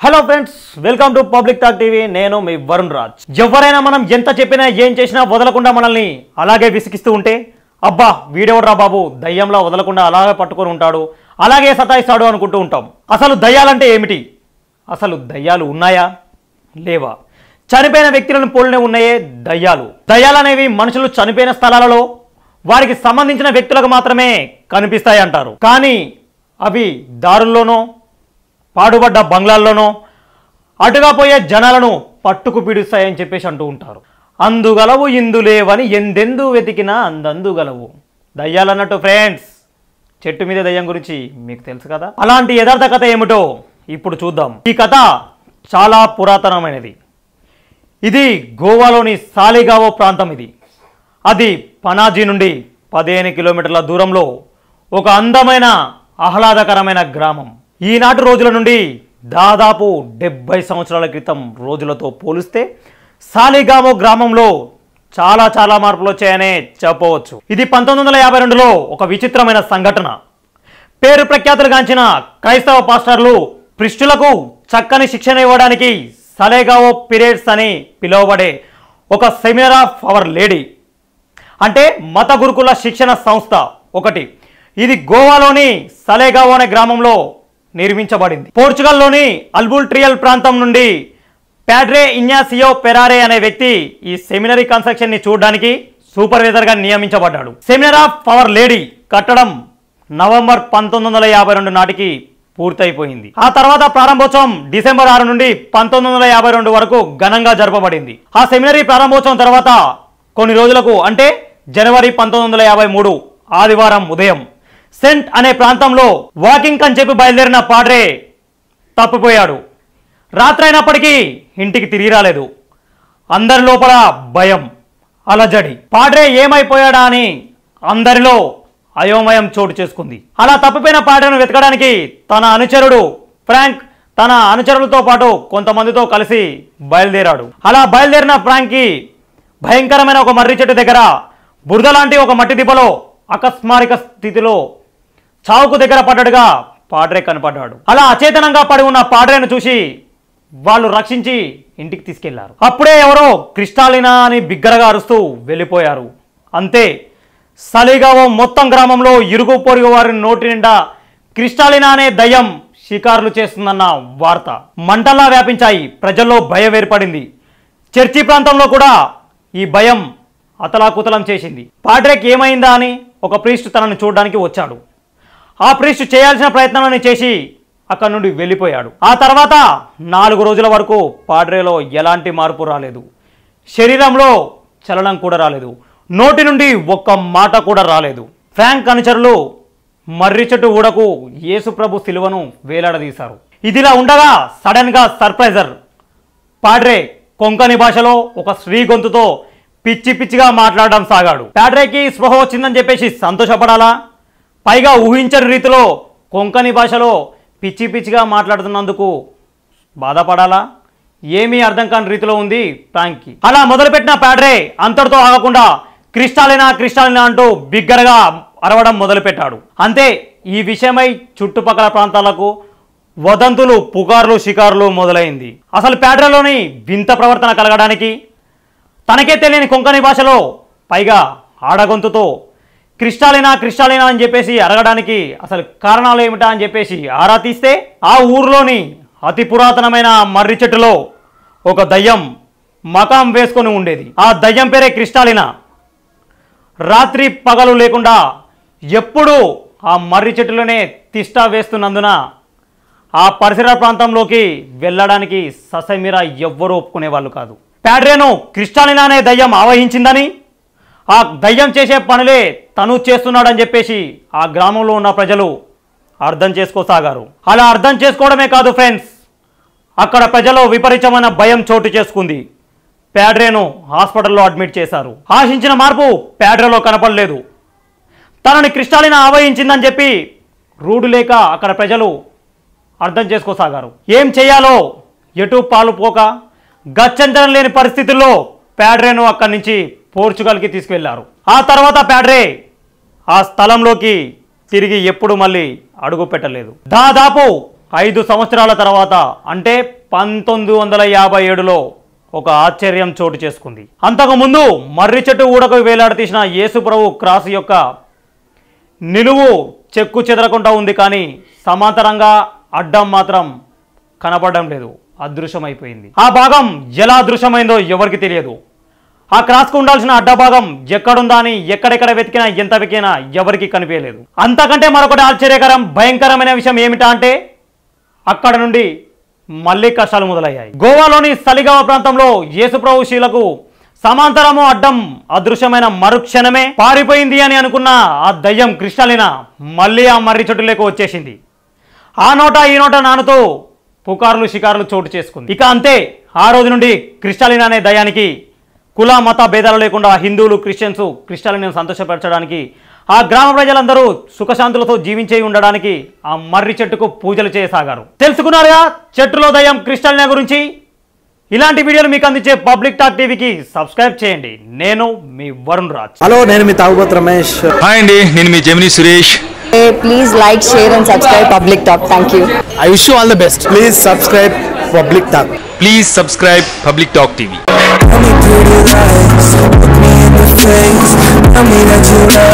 Hello friends welcome to Public Talk TV నేను మీ వరుణ్ రాజ్ ఎవరైనా మనం ఎంత చెప్పినా ఏం చేసినా వదలకుండా మనల్ని అలాగే విసిగిస్తూ ఉంటే అబ్బా వీడెవడరా బాబు దయ్యంలా వదలకుండా అలాగే పట్టుకొని ఉంటాడు అలాగే సతాయిస్తాడు అనుకుంటూ ఉంటాం అసలు దయ్యాలంటే ఏమిటి అసలు దయ్యాలు ఉన్నాయా లేవా చనిపోయిన వ్యక్తులను పోలినే ఉన్నాయే దయ్యాలు దయ్యాలు అనేవి మనుషులు చనిపోయిన స్థలాలలో వారికి సంబంధించిన వ్యక్తులకు మాత్రమే కనిపిస్తాయి అంటారు కానీ అవి దారుల్లోనో పాడుబడ్డ బంగ్లాల్లోనో అటుగా పోయే జనాలను పట్టుకు పీడిస్తాయని చెప్పేసి అంటూ ఉంటారు అందుగలవు ఇందులేవని ఎందెందు వెతికినా అందందుగలవు దయ్యాలన్నట్టు ఫ్రెండ్స్ చెట్టు మీద దయ్యం గురించి మీకు తెలుసు కదా అలాంటి యథార్థ కథ ఏమిటో ఇప్పుడు చూద్దాం ఈ కథ చాలా పురాతనమైనది ఇది గోవాలోని సాలిగావో ప్రాంతం ఇది అది పనాజీ నుండి పదిహేను కిలోమీటర్ల దూరంలో ఒక అందమైన ఆహ్లాదకరమైన గ్రామం ఈనాటి రోజుల నుండి దాదాపు డెబ్బై సంవత్సరాల క్రితం రోజులతో పోలిస్తే సాలిగామో గ్రామంలో చాలా చాలా మార్పులు వచ్చాయనే చెప్పవచ్చు ఇది పంతొమ్మిది వందల యాభై రెండులో ఒక విచిత్రమైన సంఘటన పేరు ప్రఖ్యాతులుగాంచిన క్రైస్తవ పాస్టర్లు ప్రిస్టులకు చక్కని శిక్షణ ఇవ్వడానికి సలేగావో పీరియడ్స్ అని పిలువబడే ఒక సెమినార్ ఆఫ్ అవర్ లేడీ అంటే మత గురుకుల శిక్షణ సంస్థ ఒకటి ఇది గోవాలోని సలేగావో అనే గ్రామంలో నిర్మించబడింది పోర్చుగల్లోని అల్బుల్ ట్రియల్ ప్రాంతం నుండి ప్యాడ్రే ఇన్యాసియో పెరారే అనే వ్యక్తి ఈ సెమినరీ కన్స్ట్రక్షన్ ని చూడడానికి సూపర్వైజర్ గా నియమించబడ్డాడు సెమినర్ ఆఫ్ పవర్ లేడీ కట్టడం నవంబర్ పంతొమ్మిది వందల యాభై రెండు నాటికి పూర్తయిపోయింది ఆ తర్వాత ప్రారంభోత్సవం డిసెంబర్ ఆరు నుండి పంతొమ్మిది వందల యాభై రెండు వరకు ఘనంగా జరపబడింది ఆ సెమినరీ ప్రారంభోత్సవం తర్వాత కొన్ని రోజులకు అంటే జనవరి పంతొమ్మిది వందల యాభై మూడు ఆదివారం ఉదయం సెంట్ అనే ప్రాంతంలో వాకింగ్ అని చెప్పి బయలుదేరిన పాడ్రే తప్పిపోయాడు రాత్రైనప్పటికీ ఇంటికి తిరిగి రాలేదు అందరి లోపల భయం అలజడి పాడ్రే ఏమైపోయాడా అని అందరిలో అయోమయం చోటు చేసుకుంది అలా తప్పిపోయిన పాడ్రేను వెతకడానికి తన అనుచరుడు ఫ్రాంక్ తన అనుచరులతో పాటు కొంతమందితో కలిసి బయలుదేరాడు అలా బయలుదేరిన ఫ్రాంక్కి భయంకరమైన ఒక మర్రి చెట్టు దగ్గర బురద లాంటి ఒక మట్టి దిబ్బలో అకస్మారిక స్థితిలో చావుకు దగ్గర పడ్డట్టుగా పాడ్రే కనపడ్డాడు అలా అచేతనంగా పడి ఉన్న పాడ్రేను చూసి వాళ్ళు రక్షించి ఇంటికి తీసుకెళ్లారు అప్పుడే ఎవరో క్రిస్టాలినా అని బిగ్గరగా అరుస్తూ వెళ్ళిపోయారు అంతే సలిగావో మొత్తం గ్రామంలో ఇరుగు పొరుగు వారి నోటి నిండా క్రిస్టాలినా అనే దయ్యం షికారులు చేస్తుందన్న వార్త మంటల్లా వ్యాపించాయి ప్రజల్లో భయం ఏర్పడింది చర్చి ప్రాంతంలో కూడా ఈ భయం అతలాకుతలం చేసింది పాడ్రేక్ ఏమైందా అని ఒక ప్రీస్ట్ తనను చూడడానికి వచ్చాడు ఆ ప్రీస్ట్ చేయాల్సిన ప్రయత్నాలను చేసి అక్కడి నుండి వెళ్ళిపోయాడు ఆ తర్వాత నాలుగు రోజుల వరకు పాడ్రేలో ఎలాంటి మార్పు రాలేదు శరీరంలో చలనం కూడా రాలేదు నోటి నుండి ఒక్క మాట కూడా రాలేదు ఫ్రాంక్ అనుచరులు మర్రి చెట్టు ఊడకు యేసుప్రభు శిలువను వేలాడదీశారు ఇదిలా ఉండగా సడన్ గా సర్ప్రైజర్ పాడ్రే కొంకణి భాషలో ఒక స్త్రీ గొంతుతో పిచ్చి పిచ్చిగా మాట్లాడడం సాగాడు పాడ్రేకి స్పృహ వచ్చిందని చెప్పేసి సంతోషపడాలా పైగా ఊహించని రీతిలో కొంకణి భాషలో పిచ్చి పిచ్చిగా మాట్లాడుతున్నందుకు బాధపడాలా ఏమీ అర్థం కాని రీతిలో ఉంది ప్రాంక్కి అలా మొదలుపెట్టిన ప్యాడ్రే అంతటితో ఆగకుండా క్రిస్టాలినా క్రిస్టాలినా అంటూ బిగ్గరగా అరవడం మొదలుపెట్టాడు అంతే ఈ విషయమై చుట్టుపక్కల ప్రాంతాలకు వదంతులు పుకార్లు షికార్లు మొదలైంది అసలు ప్యాడ్రలోని వింత ప్రవర్తన కలగడానికి తనకే తెలియని కొంకణి భాషలో పైగా ఆడగొంతుతో క్రిస్టాలినా క్రిస్టాలినా అని చెప్పేసి అడగడానికి అసలు కారణాలు ఏమిటా అని చెప్పేసి ఆరా తీస్తే ఆ ఊర్లోని అతి పురాతనమైన మర్రి చెట్టులో ఒక దయ్యం మకాం వేసుకొని ఉండేది ఆ దయ్యం పేరే క్రిస్టాలినా రాత్రి పగలు లేకుండా ఎప్పుడూ ఆ మర్రి చెట్టులోనే తిష్టా వేస్తున్నందున ఆ పరిసర ప్రాంతంలోకి వెళ్ళడానికి ససమిరా ఎవ్వరూ ఒప్పుకునేవాళ్ళు కాదు ప్యాడ్రేను క్రిస్టాలినా అనే దయ్యం ఆవహించిందని ఆ దయ్యం చేసే పనులే తను చేస్తున్నాడని చెప్పేసి ఆ గ్రామంలో ఉన్న ప్రజలు అర్థం చేసుకోసాగారు అలా అర్థం చేసుకోవడమే కాదు ఫ్రెండ్స్ అక్కడ ప్రజలు విపరీతమైన భయం చోటు చేసుకుంది ప్యాడ్రేను హాస్పిటల్లో అడ్మిట్ చేశారు ఆశించిన మార్పు ప్యాడ్రేలో కనపడలేదు తనని క్రిస్టాలినా ఆవహించిందని చెప్పి రూడు లేక అక్కడ ప్రజలు అర్థం చేసుకోసాగారు ఏం చేయాలో ఎటు పాలు పోక గచ్చంతరం లేని పరిస్థితుల్లో ప్యాడ్రేను అక్కడి నుంచి పోర్చుగల్కి తీసుకువెళ్లారు ఆ తర్వాత ప్యాడ్రే ఆ స్థలంలోకి తిరిగి ఎప్పుడు మళ్ళీ అడుగు పెట్టలేదు దాదాపు ఐదు సంవత్సరాల తర్వాత అంటే పంతొమ్మిది వందల యాభై ఏడులో ఒక ఆశ్చర్యం చోటు చేసుకుంది అంతకుముందు మర్రి చెట్టు ఊడకు వేలాడతీసిన యేసుప్రభు క్రాస్ యొక్క నిలువు చెక్కు చెదరకుండా ఉంది కానీ సమాంతరంగా అడ్డం మాత్రం కనపడడం లేదు అదృశ్యమైపోయింది ఆ భాగం ఎలా అదృశ్యమైందో ఎవరికి తెలియదు ఆ క్రాస్కు ఉండాల్సిన అడ్డ భాగం ఎక్కడుందా అని ఎక్కడెక్కడ వెతికినా ఎంత వెతికినా ఎవరికి కనిపించలేదు అంతకంటే మరొకటి ఆశ్చర్యకరం భయంకరమైన విషయం ఏమిటా అంటే అక్కడ నుండి మళ్ళీ కష్టాలు మొదలయ్యాయి గోవాలోని సలిగావ ప్రాంతంలో యేసుప్రభు శీలకు సమాంతరము అడ్డం అదృశ్యమైన మరుక్షణమే పారిపోయింది అని అనుకున్న ఆ దయ్యం క్రిస్టాలిన మళ్ళీ ఆ మర్రి చెట్టులోకి వచ్చేసింది ఆ నోట ఈ నోట నానుతూ పుకార్లు షికారులు చోటు చేసుకుంది ఇక అంతే ఆ రోజు నుండి క్రిస్టాలిన్ అనే దయానికి కుల మత భేదాలు లేకుండా హిందువులు క్రిస్టియన్స్ క్రిస్టాలిని సంతోషపరచడానికి ఆ గ్రామ ప్రజలందరూ సుఖశాంతులతో జీవించే ఉండడానికి ఆ మర్రి చెట్టుకు పూజలు చేయసాగారు తెలుసుకున్నారుగా చెట్టులో దయ్యం క్రిస్టాలినా గురించి ఇలాంటి వీడియోలు మీకు అందించే పబ్లిక్ టాక్ టీవీకి సబ్స్క్రైబ్ చేయండి నేను మీ వరుణ్ రాజ్ హలో నేను మీ తాగుబోతు రమేష్ హాయ్ అండి నేను మీ Gemini Suresh Hey, please like, share, and subscribe Public Talk. Thank you. I wish all the best please subscribe Public Talk please subscribe Public Talk TV Tell me pretty lies, look me in the face. Tell me that you love